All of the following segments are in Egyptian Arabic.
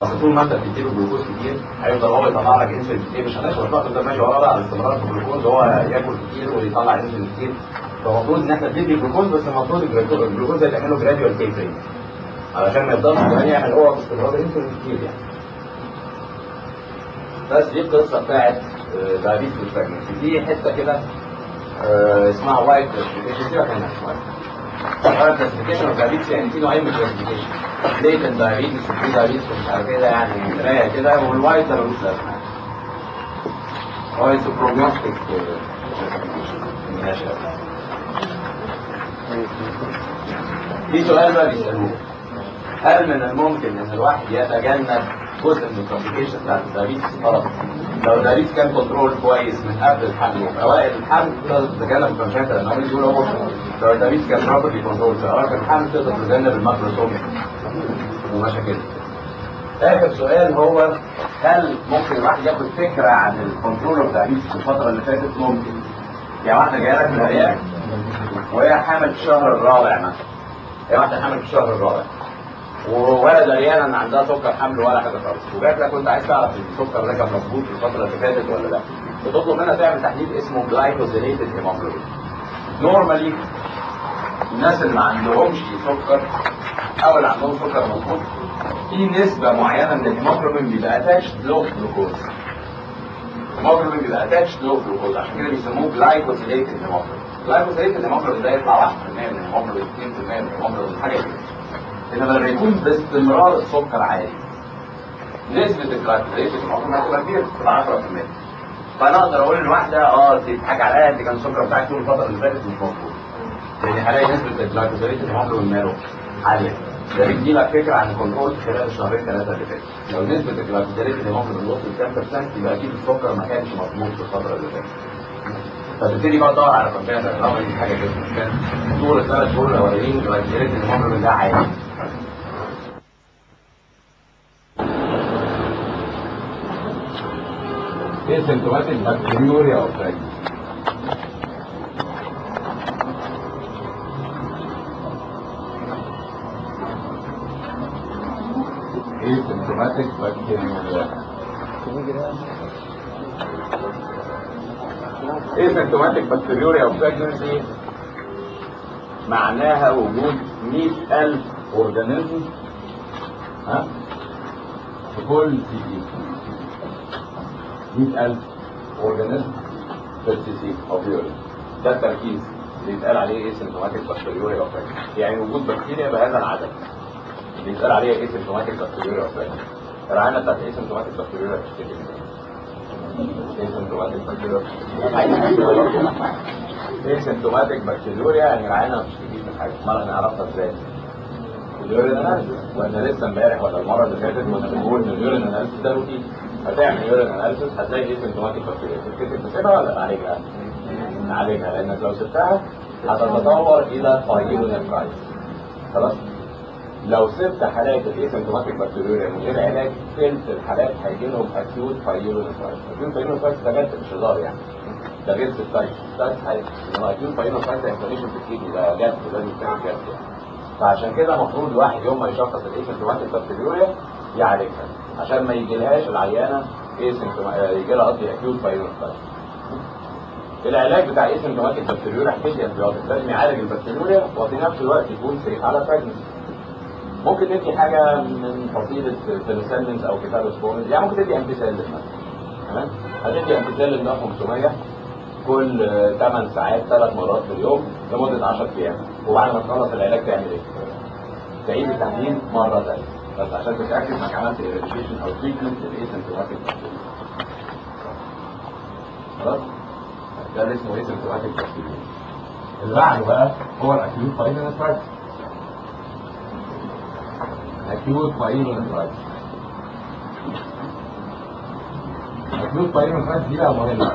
اصل طول ما انت بتديله جلوكوز كتير هيفضل هو يطلع لك انسولين كتير مش هنخلص بقى تفضل ماشي وراه بقى على استمرار في الجلوكوز هو ياكل كتير ويطلع انسولين كتير فالمفروض ان احنا بندي جلوكوز بس المفروض الجلوكوز ده تعمله جراديوال تيبرينج علشان ما يفضلش كمان يعمل هو باستمرار انسولين كتير يعني بس دي القصه بتاعت دايابيتس والبريجنسي دي حته كده آه، اسمها وايت كلاسيفيكيشن سيبك منها شويه وايت كلاسيفيكيشن اوف دايابيتس يعني في نوعين من الكلاسيفيكيشن ليتن دايابيتس وفي دايابيتس ومش عارف ايه ده يعني قرايه كده والوايت ده ملوش لازمه هو از بروجنوستيك في سؤال بقى بيسألوه هل من الممكن ان الواحد يتجنب جزء من الكومبليكيشن بتاعت الدايابيتس؟ اه لو الدايابيتس كان كنترول كويس من قبل الحمل وفي اوائل الحمل تقدر تتجنب الكونشنتال لان هم بيقولوا هو لو الدايابيتس كان بروبرلي كنترول في اوائل الحمل تقدر تتجنب الماكروسوميك ومشاكل اخر سؤال هو هل ممكن الواحد ياخد فكره عن الكنترول اوف دايابيتس في الفتره اللي فاتت؟ ممكن يعني واحده جايه لك من العيال وهي حامل في الشهر الرابع مثلا هي واحده حامل في الشهر الرابع ولا دريانه ان عندها سكر حمل ولا حاجه خالص وجات لك وانت عايز تعرف السكر ده كان مظبوط في الفتره اللي فاتت ولا لا بتطلب منها تعمل تحليل اسمه جلايكوزيليتد هيموجلوبين نورمالي الناس اللي ما عندهمش سكر او اللي عندهم سكر مظبوط في نسبه معينه من الهيموجلوبين بيبقى اتاتشد لو جلوكوز الهيموجلوبين بيبقى اتاتشد لو جلوكوز عشان كده بيسموه جلايكوزيليتد هيموجلوبين جلايكوزيليتد هيموجلوبين ده يطلع 1% من الهيموجلوبين 2% من الهيموجلوبين حاجه كده انما لما يكون باستمرار السكر عالي نسبة الجلايكوزيليتد هيموجلوبين هتبقى كبيرة تبقى 10% فانا اقدر اقول لواحده اه انت بتضحك عليا انت كان السكر بتاعك طول الفتره اللي فاتت مش مظبوط لان هلاقي نسبة الجلايكوزيليتد هيموجلوبين ماله عالية ده بيدي لك فكره عن الكنترول خلال الشهرين ثلاثه اللي فاتوا لو نسبه الجلايكوزيليتد هيموجلوبين وصلت 10% يبقى اكيد السكر ما كانش مظبوط في الفتره اللي فاتت فتبتدي بقى تدور على كونتينر طالما دي حاجه كده مش كان طول الثلاث شهور الاولانيين الجلايكوزيليتد هيموجلوبين ده عالي ايه سيمتوماتيك بكتيريوريا او asymptomatic bacteriuria. asymptomatic bacteriuria of pregnancy معناها وجود 100000 اورجانيزم ها في كل سي سي 100000 اورجانيزم في السي سي او فيوري ده التركيز اللي يتقال عليه asymptomatic bacteriuria of pregnancy يعني وجود بكتيريا بهذا العدد بيتقال عليها ايه سيمتوماتيك بكتيريا العينه بتاعت ايه سيمتوماتيك بكتيريا بتشتكي ايه سيمتوماتيك بكتيريا ايه سيمتوماتيك بكتيريا يعني العينه ما بتشتكيش من حاجه امال هنعرفها ازاي اليورين اناليسيس وانا لسه امبارح ولا المره اللي فاتت وانا بنقول ان اليورين اناليسيس ده روتين هتعمل يورين اناليسيس هتلاقي ايه سيمتوماتيك بكتيريا تفتكر تسيبها ولا نعالجها؟ نعالجها لانك لو سبتها هتتطور الى فايلونيفرايتس خلاص لو سبت حالات الايسيمتوماتيك بكتيريا من غير علاج ثلث الحالات هيجي لهم اكيوت فايلونيفرايتس اكيوت فايلونيفرايتس ده جد مش هزار يعني ده غير السايت السايت حاجه انما اكيوت فايلونيفرايتس انفلاميشن في الكيدني ده جد لازم يتعمل جد يعني فعشان كده المفروض الواحد يوم ما يشخص الايسيمتوماتيك بكتيريا يعالجها عشان ما يجيلهاش العيانه يجي لها قصدي اكيوت فايلونيفرايتس العلاج بتاع ايسيمتوماتيك بكتيريا هتدي انتبيوتيك لازم يعالج البكتيريا وفي نفس الوقت يكون سيف على بريجنسي ممكن ندي حاجة من فصيلة تلوسيلنز أو كتالوسبونز يعني ممكن تدي أمبيسيلين مثلا تمام هتدي أمبيسيلين ده 500 كل 8 ساعات ثلاث مرات في اليوم لمدة 10 أيام وبعد ما تخلص العلاج تعمل إيه؟ تعيد التحليل مرة ثانية بس عشان تتأكد إنك عملت إيريديشن أو تريتمنت للإيسيمتوماتيك خلاص؟ ده اللي اسمه إيسيمتوماتيك بكتيريا اللي بعده بقى هو الأكيوت فاينانس acute pyelonephritis acute pyelonephritis دي بقى مهمة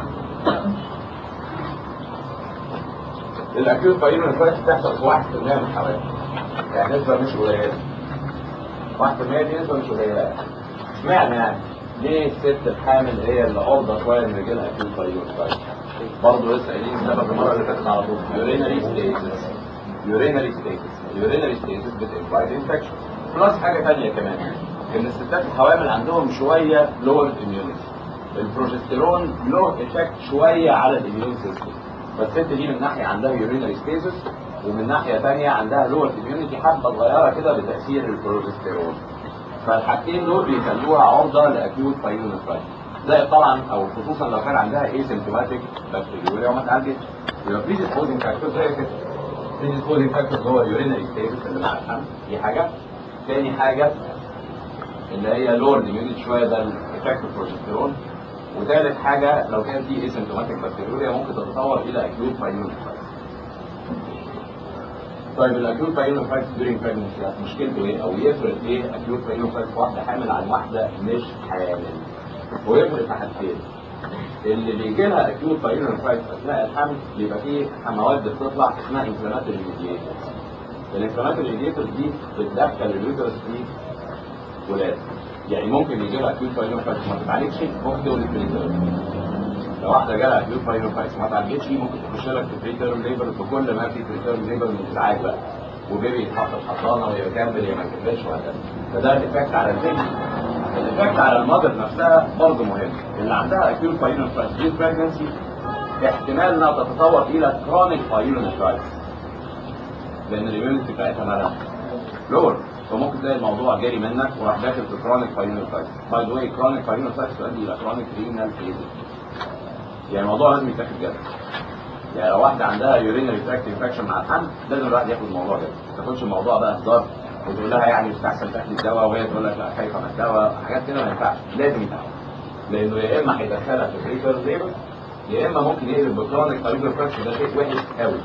الاكيوت pyelonephritis بتحصل في 1% من الحوادث يعني نسبة مش قليلة 1% دي نسبة مش قليلة اشمعنى يعني ليه الست الحامل هي اللي عرضة شوية ان يجيلها acute pyelonephritis برضه لسه قايلين السبب المرة اللي فاتت على طول urinary status urinary status urinary status بتنفايت infection بلس حاجة تانية كمان ان الستات الحوامل عندهم شويه لور اميونيتي البروجستيرون له افكت شويه على الاميون سيستم فالست دي من ناحيه عندها يورينري ستيزس ومن ناحيه ثانيه عندها لور اميونيتي حبه صغيره كده بتاثير البروجستيرون فالحاجتين دول بيخلوها عرضه لاكيوت بايلونيفرايتس زائد طبعا او خصوصا لو كان عندها ايسيمتوماتيك بكتيريوريا وما اتعالجتش يبقى بريديسبوزنج فاكتور زي كده بريديسبوزنج فاكتور هو يورينري ستيتس اللي مع الحمل دي حاجه تاني حاجه اللي هي لور اميونيتي شويه ده الايفكت البروجستيرون وثالث حاجه لو كان في ايسيمتوماتيك بكتيريوريا ممكن تتطور الى اكيوت بايلونيفرايتس طيب الاكيوت بايلونيفرايتس دورينج بريجنسي مشكلته ايه او يفرق ايه اكيوت بايلونيفرايتس واحده حامل عن واحده مش حامل ويفرق في حاجتين اللي بيجي لها اكيوت بايلونيفرايتس اثناء الحمل بيبقى فيه مواد بتطلع اسمها انفلاماتوري ميديتورز الانفلاماتوري ميديتورز دي بتدخل اليوترس في ولاد يعني ممكن يجي لها اكيوت بايلونيفرايتس ما تتعالجش ممكن تولد بريتيرم لو واحده جالها اكيوت بايلونيفرايتس ما اتعالجتش ممكن تخش لك في بريتيرم ليبر بكل ما في بريتيرم ليبر من الازعاج بقى وبيبي يتحط في حضانه ويا كامل يا ما كملش وهكذا فده الايفكت على البيبي الايفكت على المذر نفسها برضه مهم اللي عندها اكيوت بايلونيفرايتس دي بريجنسي احتمال انها تتطور الى كرونيك بايلونيفرايتس لان الاميونيتي بتاعتها مالها لور فممكن تلاقي الموضوع جاري منك وراح داخل في كرونيك بايلونيفرايتس باي ذا واي كرونيك بايلونيفرايتس تؤدي الى كرونيك رينال فيزيك يعني الموضوع لازم يتاخد جد يعني لو واحده عندها يورينري تراكت انفكشن مع الحمل لازم الواحد ياخد الموضوع جد ما تاخدش الموضوع بقى هزار وتقول لها يعني مستحسن تاخدي الدواء وهي تقول لك لا خايفه من الدواء حاجات كده ما ينفعش لازم يتعالج لانه يا اما هيدخلها في بريتر ليبر يا اما ممكن يقلب بكرونيك بايلونيفرايتس ده شيء وحش قوي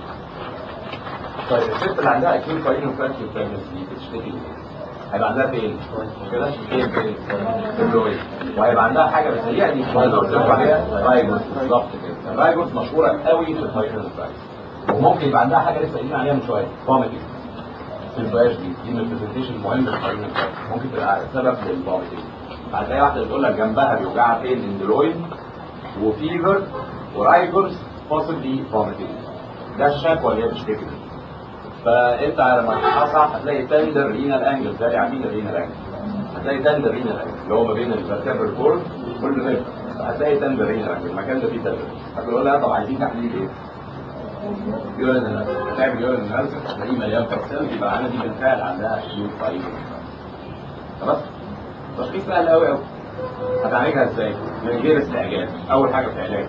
طيب الست اللي عندها اكيوت بايلونيفرايتس بريجنسي بتشتكي من ايه؟ هيبقى عندها فين؟ كده فين فين؟ في اللوي وهيبقى عندها حاجه بتهيأ دي اللي قلت لكم عليها رايجوس بالظبط كده الرايجوس مشهوره قوي في البايلونيفرايتس وممكن يبقى عندها حاجه لسه قايلين عليها من شويه فوميتنج في الباش دي دي من البرزنتيشن المهم في البايلونيفرايتس ممكن تبقى سبب للفوميتنج هتلاقي واحده بتقول لك جنبها بيوجعها فين اندلويد وفيفر ورايجوس possibly vomiting ده الشكوى اللي هي بتشتكي منها فانت لما تحصح هتلاقي تندر رينال انجل ده عارفين الرينال انجل هتلاقي تندر رينال انجل اللي هو ما بين الفرتبر كورد والريف هتلاقي تندر رينال انجل المكان ده فيه تندر هتقول لها طب عايزين تحليل ايه؟ يورين اناليسيس تعمل يورين اناليسيس هتلاقيه مليان كارسيل يبقى انا دي بالفعل عندها اكيوت فايبر خلاص؟ تشخيص سهل قوي قوي هتعالجها ازاي؟ من غير استعجال اول حاجه في العلاج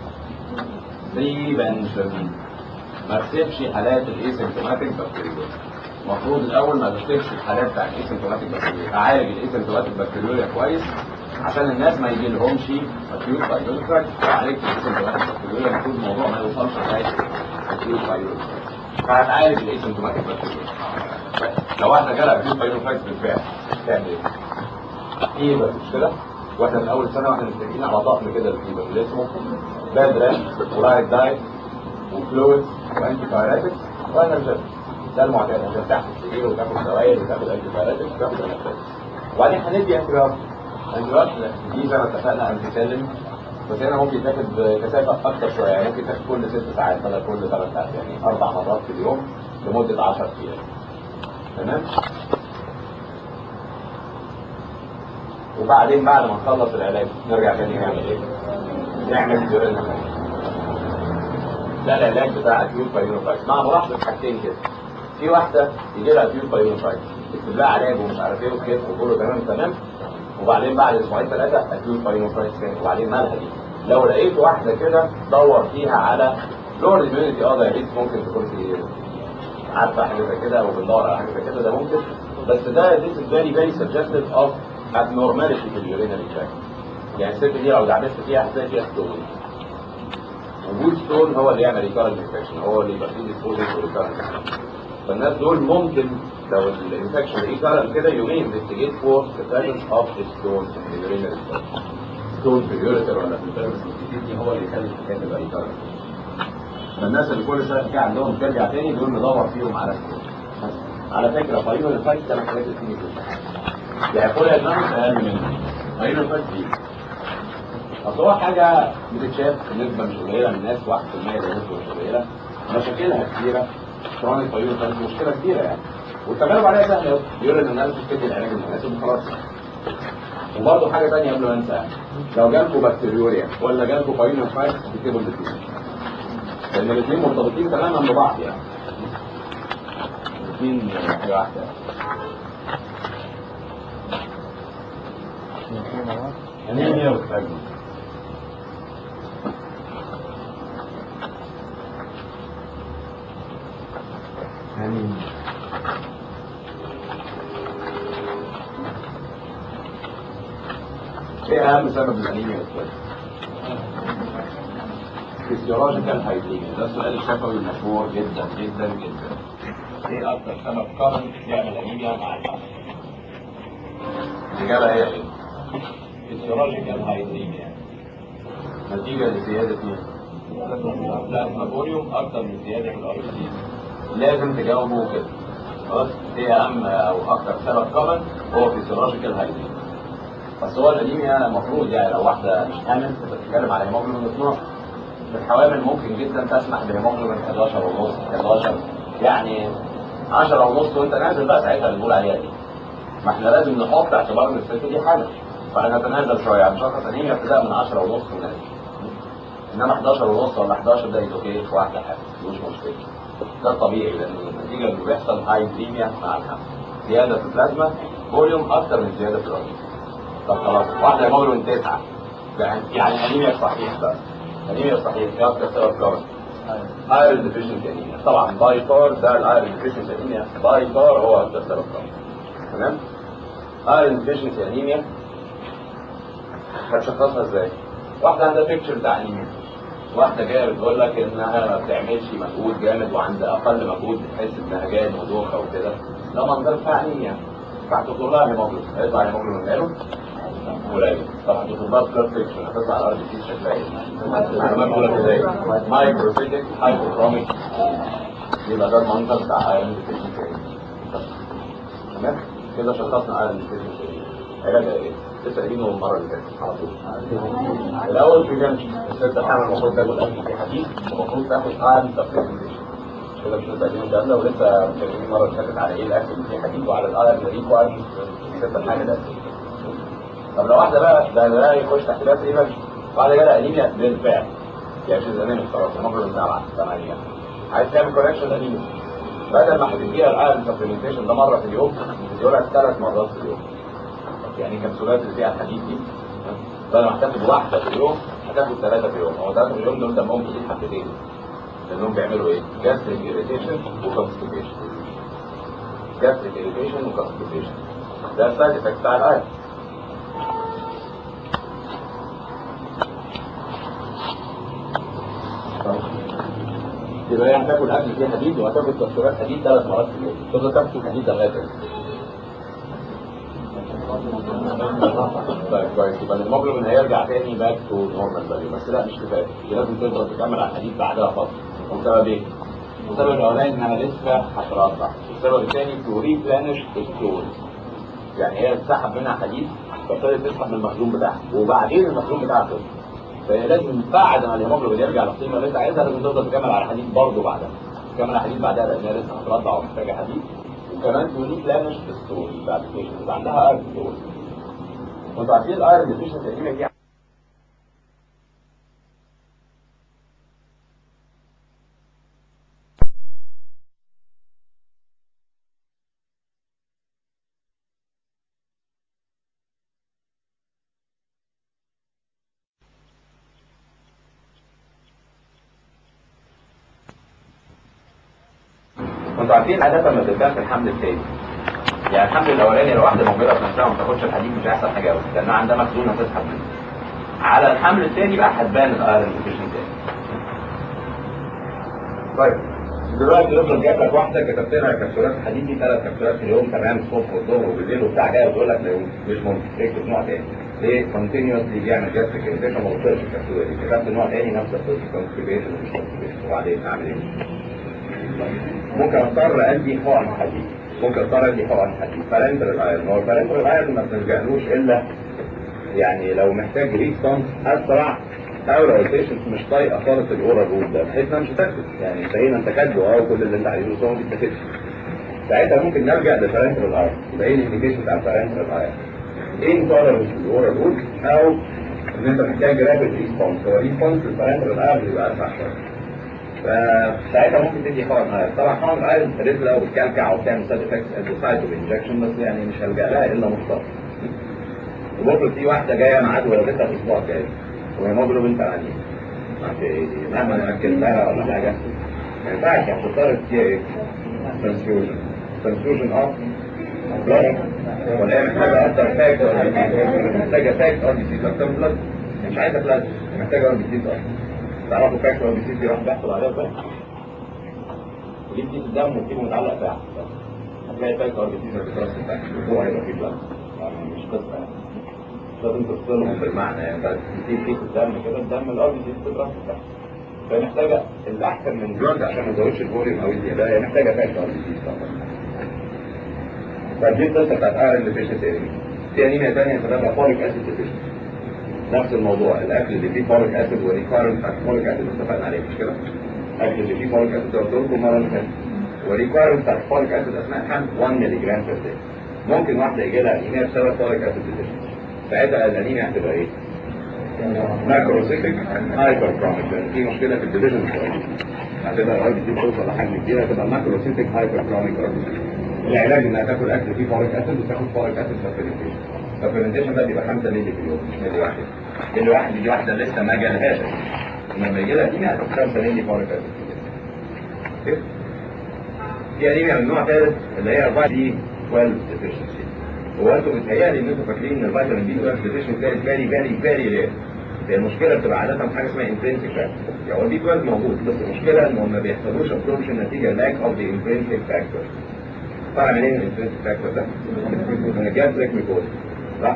بريفنشن ما تسيبش حالات الايسيمتوماتيك بكتيريا المفروض الاول ما تسيبش الحالات بتاع الايسيمتوماتيك بكتيريا اعالج الايسيمتوماتيك بكتيريا كويس عشان الناس ما يجي لهمش اكيوت بايلونيفرايتس عالجت الايسيمتوماتيك بكتيريا المفروض الموضوع ما يوصلش لغايه اكيوت بايلونيفرايتس فهتعالج الايسيمتوماتيك بكتيريا لو واحده جالها اكيوت بايلونيفرايتس بالفعل تعمل ايه؟ فيبر مش كده؟ واحنا من اول سنه واحنا متفقين على طقم كده الفيبر اللي اسمه باد ريست ورايت دايت وفلويدز وانتي بايراتكس وانا مش ده المعتاد عشان تاخد سرير وتاخد سوائل وتاخد انتي بايراتكس وتاخد انتي وبعدين هندي انتي بايراتكس انتي بايراتكس دي زي ما اتفقنا هنتكلم بس هنا ممكن تاخد كثافه اكتر شويه يعني ممكن تاخد كل ست ساعات بدل كل ثلاث ساعات يعني اربع مرات في اليوم لمده 10 ايام تمام وبعدين بعد ما نخلص العلاج نرجع تاني نعمل ايه؟ نعمل ديورين ده العلاج بتاع اكيوت بايلونفرايتس مع ملاحظه حاجتين كده في واحده يجي لها اكيوت بايلونفرايتس يكتب لها علاج ومش عارف ايه وكده وكله تمام تمام وبعدين بعد اسبوعين ثلاثه اكيوت بايلونفرايتس تاني وبعدين مالها دي لو لقيت واحده كده دور فيها على لور اميونيتي اه دايابيتس ممكن تكون في عارفه حاجه زي كده او بندور على حاجه زي كده ده ممكن بس ده this is very very suggestive of abnormality في اليورينري تراكت يعني الست دي لو دعبست فيها هتلاقي فيها ستون وجود ستون هو اللي يعمل ريكارنت انفكشن هو اللي يبقى فيه ديسبوزنج ريكارنت فالناس دول ممكن لو الانفكشن ريكارنت كده يومين انفستيجيت فور ذا بريزنس اوف ستون في اليورينري ستون في اليوريتر ولا في البيرمس دي هو اللي يخلي الحكايه تبقى ريكارنت فالناس اللي كل شويه ترجع عندهم ترجع تاني دول ندور فيهم على ستون على فكره فاينل الفايت ده الحاجات اللي بتيجي يعني كل الناس اقل منه فاينل الفايت دي اصل هو حاجه بتتشاف بنسبه مش قليله من الناس 1% ده نسبه مش قليله مشاكلها كتيره كرونيك فاينل الفايت مشكله كبيره يعني والتجارب عليها سهله قوي يورين اناليسيس تدي العلاج المناسب وخلاص وبرضه حاجه ثانيه قبل ما انسى لو جالكوا بكتيريوريا ولا جالكوا باينو فايت تكتبوا الاثنين لان الاثنين مرتبطين تماما ببعض يعني الاثنين حاجه واحده انيميا وستاجنس انيميا ايه اهم سبب الانيميا والستاجنس فيسيولوجيكال هايديميا ده السؤال الشفوي المشهور جدا جدا جدا ايه اكتر سبب كرم يعمل انيميا مع الحمل الاجابه هي ايه فيسيولوجيكال هايديميا نتيجه لزياده مين بلازما فوليوم اكتر من زياده الار سي لازم تجاوبوا كده خلاص ايه اهم او اكتر سبب كرم هو فيسيولوجيكال هايديميا بس هو الانيميا المفروض يعني لو واحده مش حامل انت بتتكلم على هيموجلوبين 12 الحوامل ممكن جدا تسمح بهيموجلوبين 11 ونص 11 يعني 10 ونص وانت نازل بقى ساعتها اللي بنقول عليها دي ما احنا لازم نحط اعتبار ان الست دي حامل فهنتنازل شويه عن شخص انيميا ابتداء من 10 ونص ونازل انما 11 ونص ولا 11 ده يزوكي في واحده حامل مش مشكله ده الطبيعي لان النتيجه اللي بيحصل هايدريميا مع الحمل زياده في البلازما فوليوم اكتر من زياده في الاورجانيزم طب خلاص واحده هيموجلوبين 9 يعني يعني انيميا صحيح بقى انيميا صحيح ايه اكتر سبب كمان ايرون ديفيشنت انيميا طبعا باي فار ده الايرون ديفيشنت انيميا باي فار هو اكتر سبب كمان تمام ايرون ديفيشنت انيميا هتشخصها ازاي واحده عندها بيكتشر بتاع انيميا واحده جايه بتقول لك انها ما بتعملش مجهود جامد وعند اقل مجهود بتحس بنهجان ودوخه وكده ده منظر بتاع انيميا فهتطلب لها هيموجلوبين هيطلع هيموجلوبين ماله قليل طبعا هتطلب لها بلاد فيكشن هتطلع الار بي سي شكلها ايه معلومات اولى ابتدائي مايكروسيتك هايبوكروميك يبقى ده المنظر بتاع ايرون ديفيشنسي تمام كده شخصنا ايرون ديفيشنسي علاجها ايه؟ لسه قايلينه المره اللي فاتت على طول الاول بريفنشن الست حامل المفروض تاكل اكل في حديد المفروض تاخد ايرون سبلمنتيشن كده مش لسه قايلين الكلام ده ولسه متكلمين المره اللي فاتت على ايه الاكل اللي فيه حديد وعلى الايرون ريكوايرمنت الست الحامل ده طب لو واحده بقى ده ده يخش تحت باب ايه بعد كده انيميا بالفعل يعني مش انيميا خلاص المفروض من سبعه ثمانيه عايز تعمل كوركشن انيميا بدل ما هتديها الايرون سبلمنتيشن ده مره في اليوم بتديها لها ثلاث مرات في اليوم يعني كبسولات اللي فيها الحديد دي بدل ما هتاخد واحده في اليوم هتاخد ثلاثه في اليوم هو ثلاثه في اليوم دول دمهم تقيل حبتين لانهم بيعملوا ايه؟ جاستريك اريتيشن وكونستيبيشن جاستريك اريتيشن وكونستيبيشن ده السايد افكت بتاع الايرون يبقى هي هتاكل اكل فيه حديد وهتاكل كبسولات حديد ثلاث مرات في اليوم تفضل تاكل حديد لغايه طيب كويس يبقى الهيموجلوبين هيرجع تاني باك تو نورمال فاليو بس لا مش كفايه دي لازم تفضل تكمل على الحديد بعدها فتره والسبب ايه؟ السبب الاولاني انها لسه هترضع السبب الثاني تو ريبلانش ستول يعني هي تسحب منها حديد فابتدت تسحب من المخزون بتاعها وبعدين المخزون بتاعها خلص فهي لازم بعد ما الهيموجلوبين يرجع للقيمه اللي انت عايزها لازم تفضل تكمل على الحديد برضه بعدها تكمل على الحديد بعدها لانها لسه هترضع ومحتاجه حديد وكمان تونيك لانش ستول بعد البيشنت عندها ايرون ستول وانتوا عارفين الايرون ديفيشنسي الانيميا دي انتوا عارفين عادة ما بتبقاش الحمل الثاني يعني الحمل الاولاني لو واحده موجوده في نفسها وما تاخدش الحديد مش هيحصل حاجه قوي لانها عندها مخزون هتسحب منه على الحمل الثاني بقى هتبان الايرون ديفيشن تاني طيب دلوقتي يفضل جايب لك واحده كتبت لها كبسولات حديد دي ثلاث كبسولات في اليوم تمام الصبح والظهر وبالليل وبتاع جاي وتقول لك لا مش ممكن اكتب نوع تاني ليه كونتينيوسلي بيعمل جاستريك انفكشن ما وصلش الكبسوله دي كتبت نوع تاني نفس القصه كونستيبيشن ومش كونستيبيشن وبعدين اعمل ايه؟ ممكن اضطر ادي حقن حديد ممكن اضطر ادي حقن حديد فالنترال ايرون هو الفالنترال ايرون ما بنلجألوش الا يعني لو محتاج ريسبونس اسرع او لو البيشنت مش طايقه خالص الاورال رول ده بحيث انها مش هتاكل يعني انتهينا انت كاتبه اه وكل اللي انت عايزه بس هو ما بيتاكلش ساعتها ممكن نرجع للفالنترال ايرون يبقى ايه الانديكيشن بتاع الفالنترال ايرون intolerance للاورال روت او ان انت محتاج رابد ريسبونس هو ريسبونس البارامتر الاعلى بيبقى اسرع شويه فساعتها ممكن تدي حقن ايرون طبعا حقن ايرون رجله وبتكلكع وبتعمل سايد افكتس ات ذا سايت اوف انجكشن بس يعني مش هلجا لها الا مضطر وبرضه في واحده جايه معاد ولادتها في الاسبوع الجاي وهيموجلوبين ثمانية مهما نأكد لها ولا حاجه ما ينفعش هتضطر تديها ايه؟ ترانسفيوجن ترانسفيوجن اه بلاد ولا هي محتاجه اكتر فاكت ولا محتاجه فاكت ار بي سي اكتر من بلاد مش عايزه بلاد محتاجه ار بي سي اكتر تعرفوا فاكت ار بي سي دي واحد بيحصل عليها بقى ودي بتيجي الدم وبتيجي متعلق فيها هتلاقي فاكت ار بي سي ما بترص تحت وفوق هيبقى في بلاد يعني مش قصه يعني مش لازم تفصلهم بالمعنى يعني بس بتيجي فيك الدم كده الدم الار بي سي بتترص تحت فمحتاجه الاحسن من دلوقتي عشان ما تزودش الفوليوم او الزياده هي محتاجه فاكت ار بي سي طبعا فدي القصه بتاعت ايرون ديفيشنسي انيميا في انيميا ثانيه اسمها فوليك اسيد ديفيشنسي نفس الموضوع الاكل اللي فيه فوليك اسيد وريكارنت بتاعت فوليك اسيد اتفقنا عليه مش كده؟ الاكل اللي فيه فوليك اسيد قلت لكم مره اللي فاتت وريكارنت بتاعت فوليك اسيد اثناء الحمل 1 مللي جرام بير داي ممكن واحده يجي لها انيميا بسبب فوليك اسيد ديفيشنسي ساعتها الانيميا هتبقى ايه؟ ماكروسيتك هايبر كرونيك لان في مشكله في الديفيجن هتبقى الار بي سي بتوصل لحجم كبير هتبقى ماكروسيتك هايبر كرونيك العلاج انها تاكل اكل فيه فوليك اسيد وتاخد فوليك اسيد سبلمنتيشن السبلمنتيشن ده بيبقى 5 مللي في اليوم مش مللي واحد مللي واحد دي واحده لسه ما جالهاش لما يجي لها انيميا هتاخد 5 مللي فوليك اسيد في انيميا من نوع ثالث اللي هي 4 دي 12 ديفيشنسي هو انتوا متهيألي ان انتوا فاكرين ان الفيتامين بي 12 ديفيشنسي ده فيري فيري فيري رير هي المشكله بتبقى عاده في حاجه اسمها انترنسيك فاكتور يعني هو البي 12 موجود بس المشكله انه ما بيحصلوش ابسوربشن نتيجه لاك اوف ذا انترنسيك فاكتور طالع منين الانترنسيك فاكتور ده؟ من الجاستريك ميكوز صح؟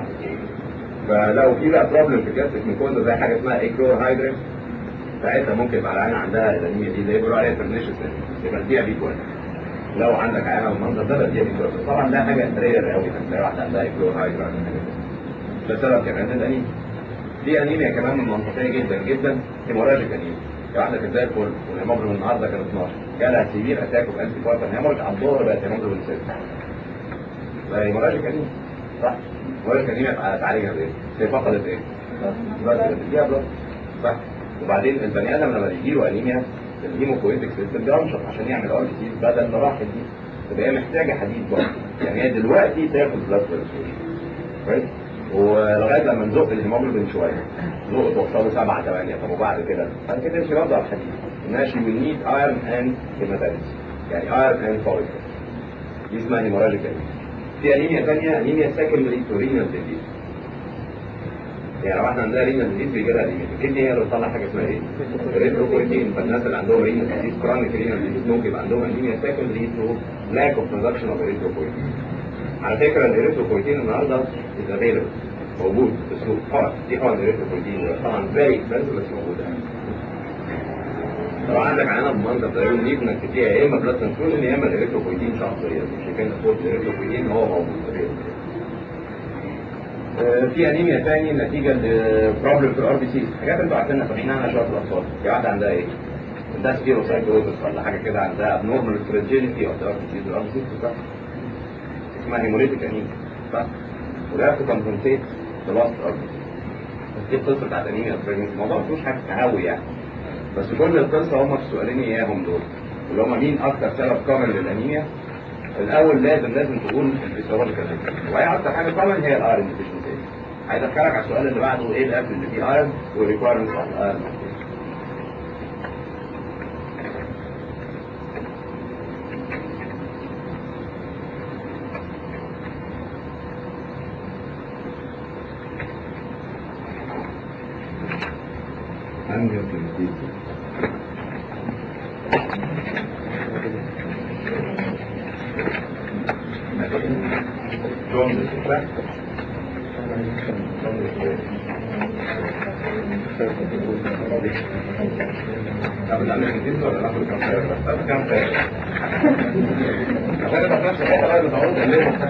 فلو في بقى بروبلم في الجاستريك ميكوز زي حاجه اسمها ايكلور هايدرين ساعتها ممكن يبقى العينه عندها الانيميا دي اللي بيقولوا عليها فرنيشس يبقى اديها بي 12 لو عندك عينه بالمنظر ده بديها بي 12 طبعا ده حاجه رير قوي تلاقي واحده عندها ايكلور هايدرين ده سبب كمان الانيميا في انيميا كمان من منطقيه جدا جدا هيموراجيك انيميا واحده كانت زي الفل والهيموجلوبين النهارده كان 12 جالها سيفير اتاك اوف انتي بارتن هيموراج على الظهر بقت هيموجلوبين 6 ده هيموراجيك انيميا صح هيموراجيك انيميا تعالجها بايه؟ هي فقدت ايه؟ بس بتديها بلس صح وبعدين البني ادم لما يجي له انيميا الهيموكويتك سيستم بينشط عشان يعمل ار سي بدل ما راحت دي تبقى هي محتاجه حديد برضه يعني هي دلوقتي تاخد بلس كويس ولغايه لما نزق الهيموجلوبين شويه نزق توصله 7 8 طب وبعد كده بعد كده نمشي برضه على الحديد ماشي وي نيد ايرون اند هيماتيمس يعني ايرون اند فوليك دي اسمها هيموراجيك في انيميا ثانيه انيميا سكندري تو رينال ديزيز يعني لو احنا عندنا رينال ديزيز بيجي لها انيميا الكدني هي اللي بتطلع حاجه اسمها ايه؟ ريتروبويتين فالناس اللي عندهم رينال ديزيز كرونيك رينال ديزيز ممكن يبقى عندهم انيميا سكندري تو لاك اوف برودكشن اوف ريتروبويتين على فكره الاريثروبويتين النهارده از افيلبل موجود في السوق حقن دي حقن الاريثروبويتين طبعا فيري اكسبنسيف بس موجوده لو عندك عينه بمنظر ده يقول ليك انك تديها يا اما بلاد ترانسفيوجن يا اما الاريثروبويتين شخصيا مش كان تاخد الاريثروبويتين هو موجود في انيميا ثاني نتيجه لبروبلم في الار بي سي حاجات انتوا عارفينها فاهمينها عنها شويه في الاطفال في واحده عندها ايه؟ عندها سبيروسايتوزس ولا حاجه كده عندها ابنورمال فراجيليتي اوف ذا ار بي سي الار بي سي اسمها هيموليتيك انيميا صح؟ وده كومبنسيت بلاست ارض دي القصه بتاعت انيميا البريجنسي الموضوع ما فيهوش حاجه قوي يعني بس كل القصه هم في السؤالين اياهم دول اللي هم مين اكتر سبب كومن للانيميا الاول لازم لازم تقول الفيسيولوجيكال وهي اكتر حاجه كومن هي الايرون ديفيشنسي هيدخلك على السؤال اللي بعده ايه الاكل اللي فيه ايرون والريكويرمنت اوف الايرون angiotensin. ¿Dónde se está? ¿Dónde ¿La necesito o la por cáncer? ¿La cáncer? عشان ما تفهمش الحته بقى اللي بقول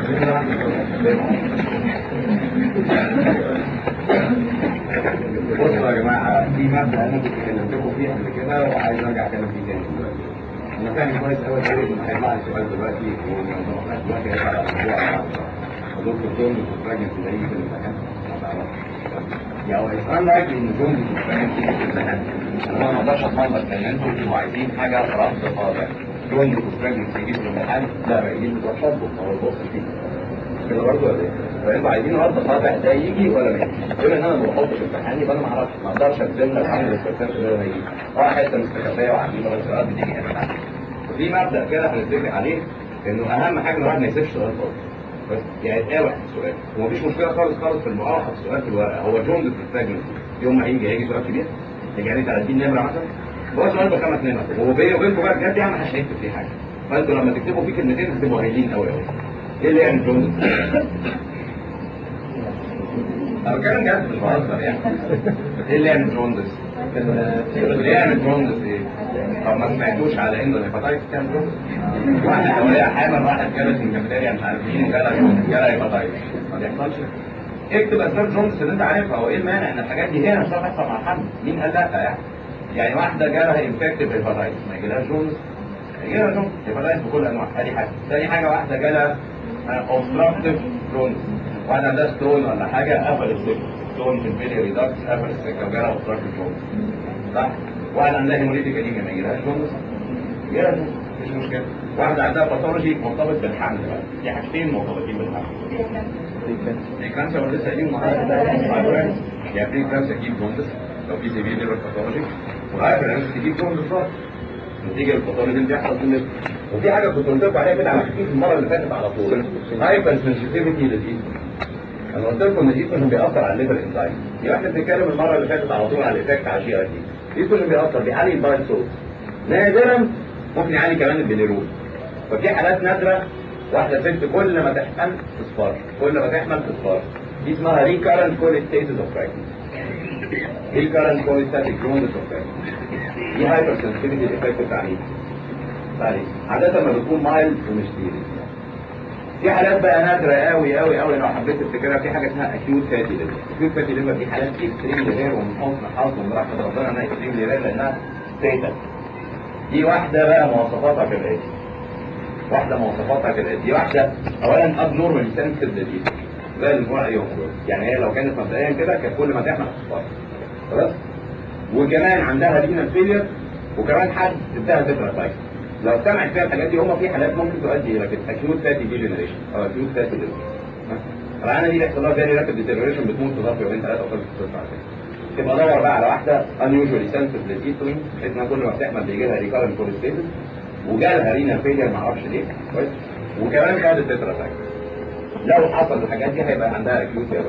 بصوا يا جماعه في مبدا انا كنت كلمتكم فيه قبل كده وعايز ارجع اتكلم فيه تاني دلوقتي انا فاهم كويس قوي ان هيطلع لي سؤال دلوقتي وما دلوقتي هيطلع على الموضوع ممكن جوندس وبراجنسي ده يجي في الامتحان ما تعرفش يعني اتس unlikely ان جوندس وبراجنسي يجي في الامتحان انا ما اقدرش اضمن لك ان انتوا بتبقوا عايزين حاجه رفض قاطع جوندس وبراجنسي يجي في الامتحان لا رايقين بتوع شطبه هو البص فيه مش كده برضه ولا ايه؟ فانتوا عايزين رد قاطع ده يجي ولا ما يجيش؟ بما ان انا ما بحطش امتحان يبقى انا ما اعرفش ما اقدرش اجزم لك عن البرسنت ده هيجي هو حته مستخبيه وعجيبه بس السؤال بتيجي هنا وفي مبدا كده هنتفق عليه انه اهم حاجه الواحد ما يسيبش سؤال فاضي بس يعني يتقاوح في السؤال ومفيش مشكله خالص خالص في المقاوحه في السؤال في الورقه هو جمله في الفراجمنت يوم ما هيجي هيجي سؤال كبير يجي عليه 30 نمره مثلا هو سؤال بخمس نمر وبيني وبينكم بقى بجد يعني ما حدش هيكتب فيه حاجه فانتوا لما تكتبوا فيه كلمتين هتبقوا هايلين قوي قوي ايه اللي يعني جمله انا بتكلم جد مش بهزر يعني ايه اللي يعني جوندس؟ اللي يعني جوندس ايه؟ طب ما سمعتوش على انه الهيباتايتس كان جوندس واحد وهي حامل راحت جابت من كافيتيريا مش عارف مين وجالها جوندس جالها هيباتايتس ما بيحصلش اكتب اسباب جوندس اللي انت عارفها هو ايه المانع ان الحاجات دي هي نفسها تحصل مع الحمل مين قال لا يعني يعني واحده جالها انفكتيف هيباتايتس ما يجيلهاش جوندس يجيلها جوندس هيباتايتس بكل انواعها ادي حاجه ثاني حاجه واحده جالها اوبستراكتيف جوندس واحد عندها ستون ولا حاجه قفل السكه ستون في البيلياري داكتس قفل السكه وجالها اوبستراكتيف جوندس صح؟ واحد عندها هيموليتيك انيميا ما يجيلهاش جوندس يجيلها جوندس مفيش مشكله واحده عندها باثولوجي مرتبط بالحمل بقى دي حاجتين مرتبطين بالحمل دي كانسر ولا لسه قايلين النهارده يعني بري كانسر تجيب جوندس لو في سيفير ليفر باثولوجي وهايبر تجيب جوندس برضه نتيجه الباثولوجي اللي بيحصل في الليفر وفي حاجه كنت قلت لكم عليها كده على خفيف المره اللي فاتت على طول هايبر سنسيتيفيتي للايد انا قلت لكم ان الايستروجين بيأثر على الليفر انزايم يبقى احنا بنتكلم المره اللي فاتت على طول على الايفكت على الجي اي تي الايستروجين بيأثر بيعلي البايل سورس نادرا ممكن يعلي كمان البيليروز ففي حالات نادره واحده ست كل ما تحمل تصفر كل ما تحمل تصفر دي اسمها ريكارنت كوليستيسيس اوف براكتس ريكارنت كوليستاتيك جوندس اوف براكتس دي هايبر سنسيتيفيتي الايفكت بتاع مين؟ بعدين عادة ما بتكون مايل ومش سيريس في حالات بقى نادرة قوي قوي قوي لو حبيت تفتكرها في حاجة اسمها اكيوت فاتي ليفر اكيوت فاتي ليفر دي حالات اكستريم رير ومن حسن حظ ومن رحمة ربنا انها اكستريم رير لانها ستيتال دي واحدة بقى مواصفاتها كالآتي واحدة مواصفاتها كالآتي دي واحدة اولا اب نورمال سنسيتيف للإيد زي الاسبوع يوم يعني هي لو كانت مبدئيا كده كانت كل ما تحمل تصفر خلاص وكمان عندها رينال فيلير وكمان حد اداها تترا لو سمعت فيها الحاجات دي هم في حالات ممكن تؤدي الى كده اكيوت فاتي ديجنريشن او اكيوت فاتي ليفر العيانه دي بيحصل لها فيري رابيد ديتيريوريشن بتموت في ظرف يومين ثلاثه وخلصت القصه على كده تبقى دور بقى على واحده unusually sensitive للايستروجين بحيث انها كل ما بتحمل بيجي لها ريكارنت كوليستيزس وجالها رينال فيلير ما اعرفش ليه كويس وكمان خدت تترا لو حصل الحاجات دي هيبقى عندها اكيوت فيبر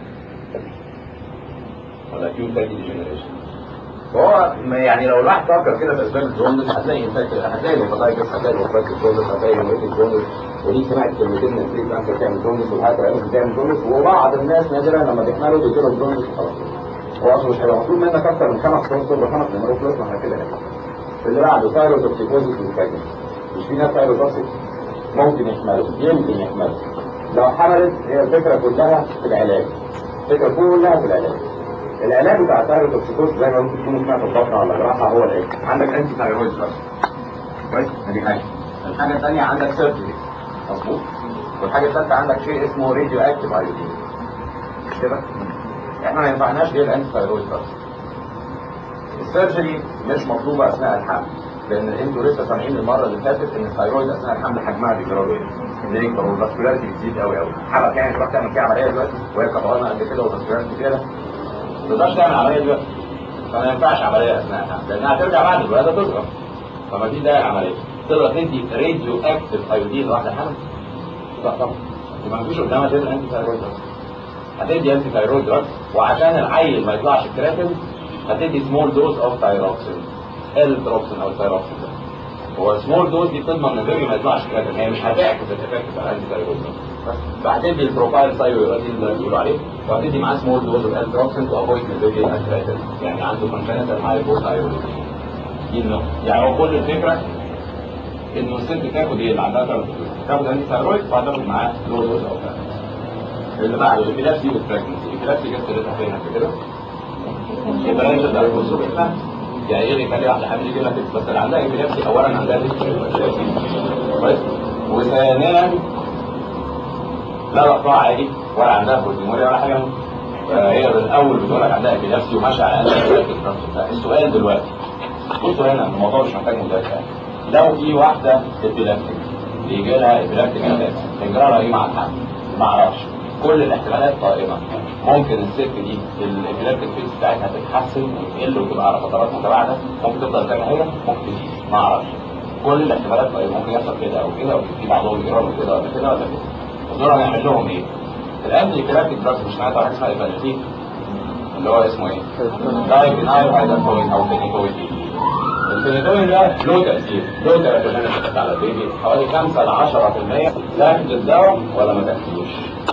ولا اكيوت فاتي ديجنريشن هو يعني لو الواحد فكر كده في اسباب الجوندس هتلاقي انفكت هتلاقي الهيباتايتس هتلاقي الاوبرات الجوندس هتلاقي الهيموريتيك جوندس ودي سمعت كلمتين من الفريق كانسر بتعمل جوندس والهايبر بتعمل جوندس وبعض الناس نادرا لما بيحملوا بيجي لهم جوندس وخلاص هو اصلا مش هيبقى مطلوب منك اكتر من خمس عنصر بخمس نمرات فلوس ما كده يعني اللي بعده ثايروتوكسيكوزيس والفاجن مش في ناس ثايروتوكسيك ممكن يحملوا يمكن يحملوا لو حملت هي الفكره كلها في العلاج الفكره كلها في العلاج العلاج بتاع الثايروتوكسيكوز زي ما ممكن تكونوا سمعتوا البطنه ولا الجراحه هو الايه؟ عندك انتي ثايرويد بس كويس؟ دي حاجه الحاجه الثانيه عندك سيرجري مظبوط والحاجه الثالثه عندك شيء اسمه راديو اكتيف ايودين مش كده؟ احنا ما ينفعناش غير الانتي ثايرويد بس السيرجري مش مطلوبه اثناء الحمل لان انتوا لسه سامعين المره اللي فاتت ان الثايرويد اثناء الحمل حجمها بيجرى له ايه؟ اللي يكبر والفاسكولاريتي بتزيد قوي قوي حرك يعني تروح تعمل فيها عمليه دلوقتي وهي كبرانه قد كده والفاسكولاريتي كده ما تقدرش تعمل عمليه دلوقتي فما ينفعش عمليه اثناء الحمل لانها هترجع بعد الولاده تصغر فما في داعي عمليه تقدر تدي راديو اكتف ايودين لواحده حمل لا طبعا يبقى ما فيش قدامها تدي انتي ثايرويد دراجز هتدي انتي ثايرويد دراجز وعشان العيل ما يطلعش كراتين هتدي سمول دوز اوف ثايروكسين ال تروكسين او الثايروكسين ده هو سمول دوز دي بتضمن ان البيبي ما يطلعش كراتين هي مش هتعكس الايفكت بتاع الانتي ثايرويد بس فهتدي البروفايل ثايرويدين اللي بيقولوا عليه وهتدي معاه سمول دوز اوف ال تروكسين تو افويد ان البيبي يبقى كراتين يعني عنده كونجنتال هايبوثايرويد دي النقطه يعني هو كل الفكره انه الست تاخد ايه اللي عندها ثايرويد تاخد انتي ثايرويد وهتاخد معاه لو دوز او ثايرويد اللي بعده الابيلابسي والبريجنسي الابيلابسي جت سيرتها فين قبل كده؟ البرانش بتاع الكونسوم يعني ايه اللي يخلي واحده حامل يجي لها بس اللي عندها ابيلابسي اولا عندها ديسك كويس وثانيا لا ضغطها عادي ولا عندها بروتينوريا ولا حاجه هي بالاول بتقول لك عندها ابيلابسي وماشيه على الاقل السؤال دلوقتي بصوا هنا الموضوع مش محتاج مذاكره لو في واحده ابيلابتيك بيجي لها ابيلابتيك اتاك يجرى لها ايه مع الحمل؟ ما اعرفش كل الاحتمالات قائمه ممكن الست دي الابيلابتيك فيس بتاعتها تتحسن وتقل وتبقى على فترات متباعده ممكن تفضل زي ما هي ممكن تزيد ما اعرفش كل الاحتمالات قائمه ممكن يحصل كده او كده او في بعضهم يجرى كده ولا كده ولا كده ودول هنعمل لهم ايه؟ الانتي ابيلابتيك دراجز مش سمعت عن اسمها ايبانتين اللي هو اسمه ايه؟ دايبينايل هايدروكوين او فينيكوين الفينيكوين ده له تأثير له تأثير على البيبي حوالي 5 ل 10% تاخد الدواء ولا ما تاخدوش؟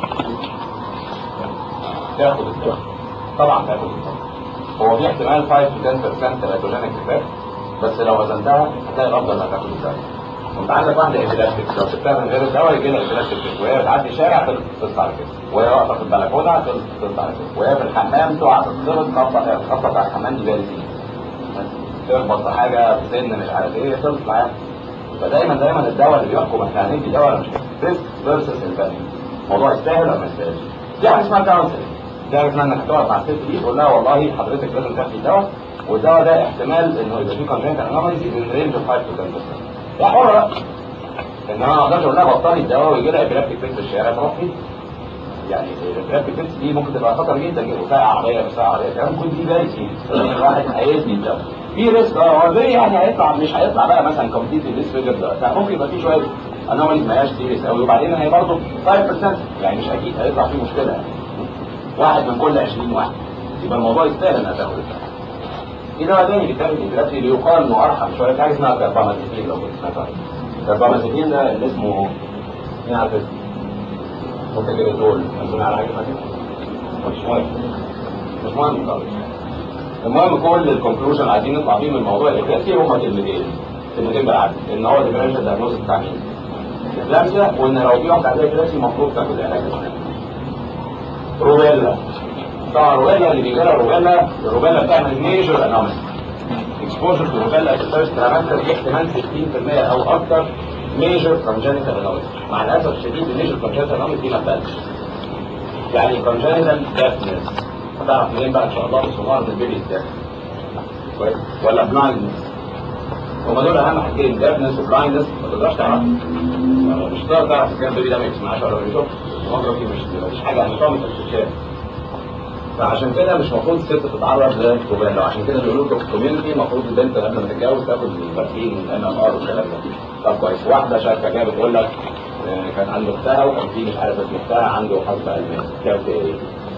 تاخد الدواء طبعا تاخد الدواء هو في احتمال 5 to 10% تلاتوجينيك افكت بس لو وزنتها هتلاقي الافضل انك تاخد الدواء وانت عندك واحده ابيلاستيك لو سبتها من غير الدواء يجي لها ابيلاستيك وهي بتعدي الشارع تخلص على كده وهي واقفه في البلكونه تخلص على كده وهي في الحمام تقع تتخبط خبطه الخبطه بتاع الحمام دي بارزين تخبط في حاجه في سن مش عارف ايه خلص معاها فدايما دايما الدواء اللي بيحكم احنا هندي دواء ولا مش ريسك فيرسس الفاليو الموضوع يستاهل ولا ما يستاهلش دي حاجه اسمها كونسلنج دي حاجه اسمها انك هتقعد مع الست دي تقول لها والله حضرتك لازم تاخدي الدواء والدواء ده احتمال انه يبقى فيه كونجنتال انوماليز من رينج اوف 5 to 10% يا حرة بقى انما ما اقدرش اقول لها بطلي الدواء ويجي لها ابيلابتيك فيكس في الشارع تروح فيه يعني الابيلابتيك فيكس دي ممكن تبقى خطر جدا جدا وساعة عربية بساعة عربية كمان ممكن دي بارد الواحد هيدي الدواء في ريسك اه هو زي يعني هيطلع مش هيطلع بقى مثلا كومبليت ريسك فيجر ده ممكن يبقى في شويه انوماليز ما هياش سيريس قوي وبعدين هي برضه 5% يعني مش اكيد هيطلع فيه مشكله يعني واحد من كل 20 واحد يبقى الموضوع يستاهل انها تاخد الدواء في دواء تاني بيتاخد دلوقتي اللي يقال انه ارحم شويه في حاجه اسمها كاربامازيبين لو كنت سمعت عنها كاربامازيبين ده اللي اسمه مين عارف اسمه؟ متجريتول مسؤول على حاجه مش مهم مش مهم خالص المهم كل الكونكلوجن عايزين نطلع بيه من الموضوع الاساسي هما كلمتين كلمتين بالعكس ان هو ديفرنشال دايجنوستس بتاع مين؟ الكلامسيا وان لو في واحد عندها كلاسي المفروض تاخد علاج روبيلا طبعا روبيلا اللي بيجي لها روبيلا الروبيلا بتعمل ميجر انومالي اكسبوجر تو روبيلا في الفيرست ترامستر دي احتمال 60% او اكتر ميجر كونجنتال انومالي مع الاسف الشديد الميجر كونجنتال انومالي دي ما بتبانش يعني كونجنتال ديفنس هتعرف منين بقى ان شاء الله بسونار بالبيبي ازاي كويس ولا بلايندنس هما دول اهم حاجتين ديفنس وبلايندنس ما تقدرش تعرفهم مش هتقدر تعرف اذا كان البيبي ده ما يسمعش ولا بيشوف الموضوع مش مفيش حاجه اناتوميك استكشاف فعشان كده مش المفروض الست تتعرض للروبيلا عشان كده بيقولوا لكم في الكوميونتي المفروض البنت قبل ما تتجوز تاخد الفاكسين الان ام ار والكلام ده طب كويس واحده شاكه جايه بتقول لك كان عند اختها وكان في مش عارف اسم اختها عنده حصبه الماس كانت ايه؟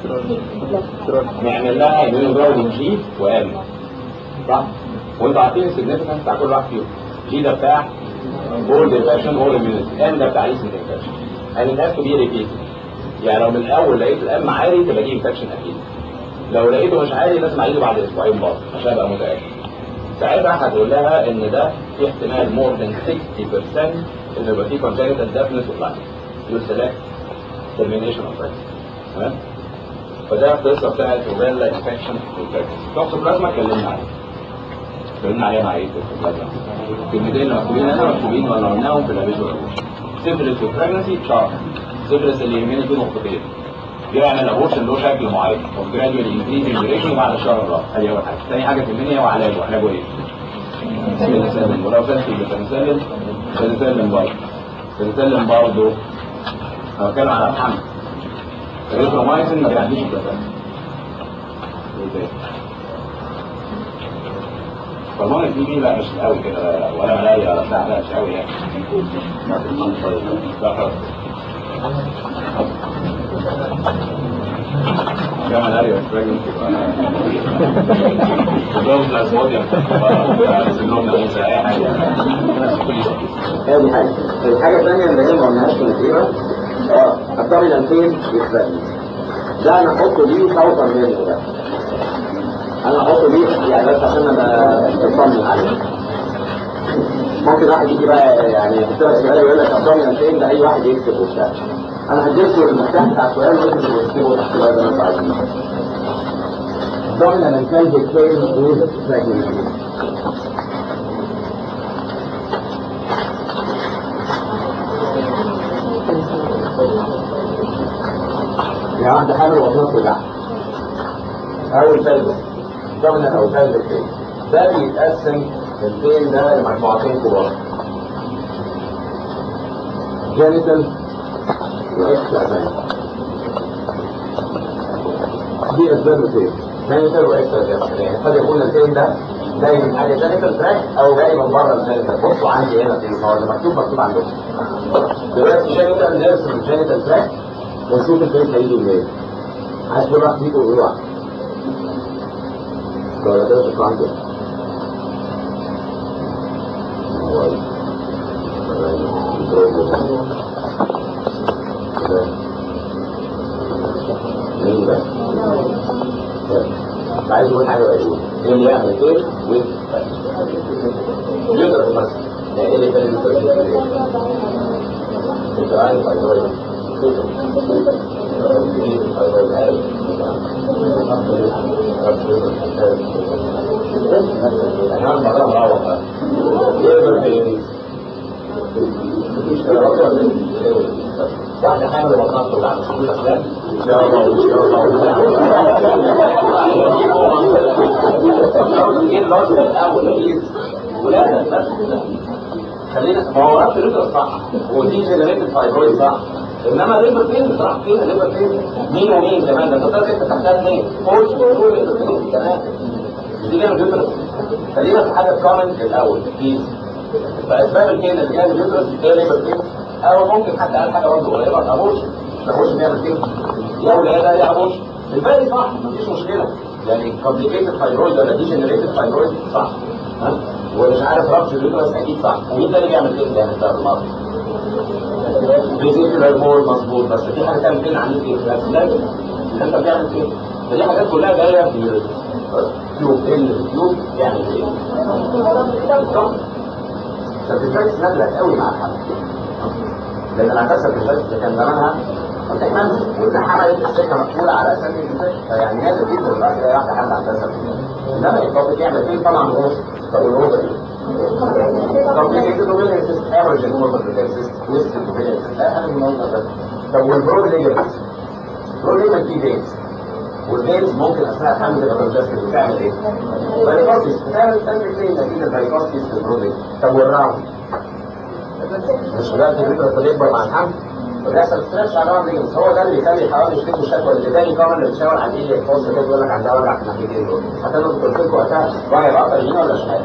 نعمل لها يمين جوه جي وام صح؟ وانتوا عارفين السيجنفكنس بتاع كل واحد فيهم جي ده بتاع بورد انفكشن اول اميونيتي ام ده بتاع ريسنت انفكشن and it has to be repeated يعني لو من الاول لقيت الام عالي تبقى دي انفكشن اكيد لو لقيته مش عالي لازم اعيده بعد اسبوعين برضه عشان ابقى متاكد ساعتها هتقول لها ان ده في احتمال مور ذان 60% ان يبقى في congenital deafness of line you select termination of pregnancy تمام فده القصه بتاعت روبيلا انفكشن توكسوبلازما اتكلمنا عليها اتكلمنا عليها مع ايه توكسوبلازما الكلمتين اللي مكتوبين هنا مكتوبين ولا قلناهم في الابيزو سيفلس وبريجنسي شهر سيفلس اللي يهمني فيه نقطتين بيعمل ابورشن له شكل معين وجرادوالي انكريزنج ديوريشن بعد الشهر الرابع ادي اول حاجه ثاني حاجه تهمني هو علاجه علاجه ايه؟ بنسلم ولو سنتي بنسلم بنسلم برضه بنسلم برضه انا بتكلم على الحمل الريترومايسين ما بيعديش البلاتين فالمهم الدي بي لا مش قوي كده ولا ملايا ولا بتاع لا مش قوي يعني لا خلاص كم ملايا بريجنسي دوم بلاس بوديوم سيندروم نفسي اي حاجه هذه حاجة الحاجة الثانية اللي هي ما قلناهاش في الأخيرة اه الدومينال فين يخبرني ده أنا أحطه ليه صوتا منه ده أنا أحطه ليه يعني بس عشان أبقى أطمن عليه ممكن واحد يجي بقى يعني يكتب سؤال يقول لك الدومينال فين ده أي واحد يكتب وبتاع أنا هديله المفتاح بتاع السؤال وأنت تكتبه تحت بقى زي ما أنتوا عايزين dominant and pelvic pain with pregnancy. يعني واحدة حامل وبطنها توجعها أو البلد ضمن أو بلد البين ده بيتقسم البين ده لمجموعتين كبار جينيتال واكسترا دي اسباب البين جينيتال واكسترا يعني قد يكون البين ده جاي من حاجه جينيتال تراك او جاي من بره الجينيتال بصوا عندي هنا في المواد مكتوب مكتوب عندكم دلوقتي جينيتال نرسم الجينيتال تراك ونشوف البين هيجي منين عايز كل واحد فيكم يقول واحد ولا ده شكرا كده مين ده؟ عايز يقول حاجه بقى يقول ايه اللي يعمل ايه وين يضرب مثلا يعني ايه اللي يخلي الانسان انت عارف هيضرب واحدة حامل وبطنها توجع مش كل الأفلام إن شاء الله إن شاء الله إيه اللازم الأول إيه ولادة بس خلينا ما هو ربط الرجل صح ودي جنريتد فايبرويد صح انما الليبر فين بصراحه فين الليبر فين مين ومين كمان ده انت فاكر انت تحتها اثنين فوش وفوش الليبر فين كمان دي جايه من اليوترس خلينا في حاجه كومنت الاول بليز فاسباب الكين اللي جايه من اليوترس هي الليبر فين او ممكن حتى قال حاجه برضه قريبه ابوش ابوش بيعمل كده يا ولاده يا ابوش الباقي صح مفيش مشكله يعني كومبليكيتد فايبرويد ولا دي جنريتد فايبرويد صح ها ومش عارف ربط اليوترس اكيد صح مين ده اللي بيعمل كده يعني ده المرض بيزيد الهرمون مظبوط بس في حاجه تعمل كده عندك ايه؟ لازم انت بتعمل كده فدي حاجات كلها جايه من التيوب التيوب يعمل ايه؟ سيرتيفايتس نازله قوي مع الحمل لان العندها سيرتيفايتس كان زمانها ما بتحملش وإذا حملت السكه مقفوله على اساس فيعني نازل جدا دلوقتي تلاقي واحده حامل عندها سيرتيفايتس انما الطب يعمل ايه؟ طبعا غوص طب الغوصه دي complicated ovarian cyst, average and normal ovarian cyst, twisted ovarian cyst, أهم من الموضوع ده. طب والبرو ليجمنت؟ برو ليجمنت فيه فينز والفينز ممكن أثناء الحمل تبقى كونجستد وتعمل إيه؟ فايكوستيس بتعمل تعمل فين نتيجة الفايكوستيس في البرو ليجمنت طب والراوند؟ مش دلوقتي الفكرة بيكبر مع الحمل وبيحصل ستريس على الراوند ليجمنت هو ده اللي بيخلي الحوامل يشتكوا الشكوى اللي تاني كمان اللي بتشاور على الايد يتفصل كده يقول لك عندها وجع في الناحيتين دول حتى انا كنت قلت لكم وقتها وجع العضله يمين ولا شمال؟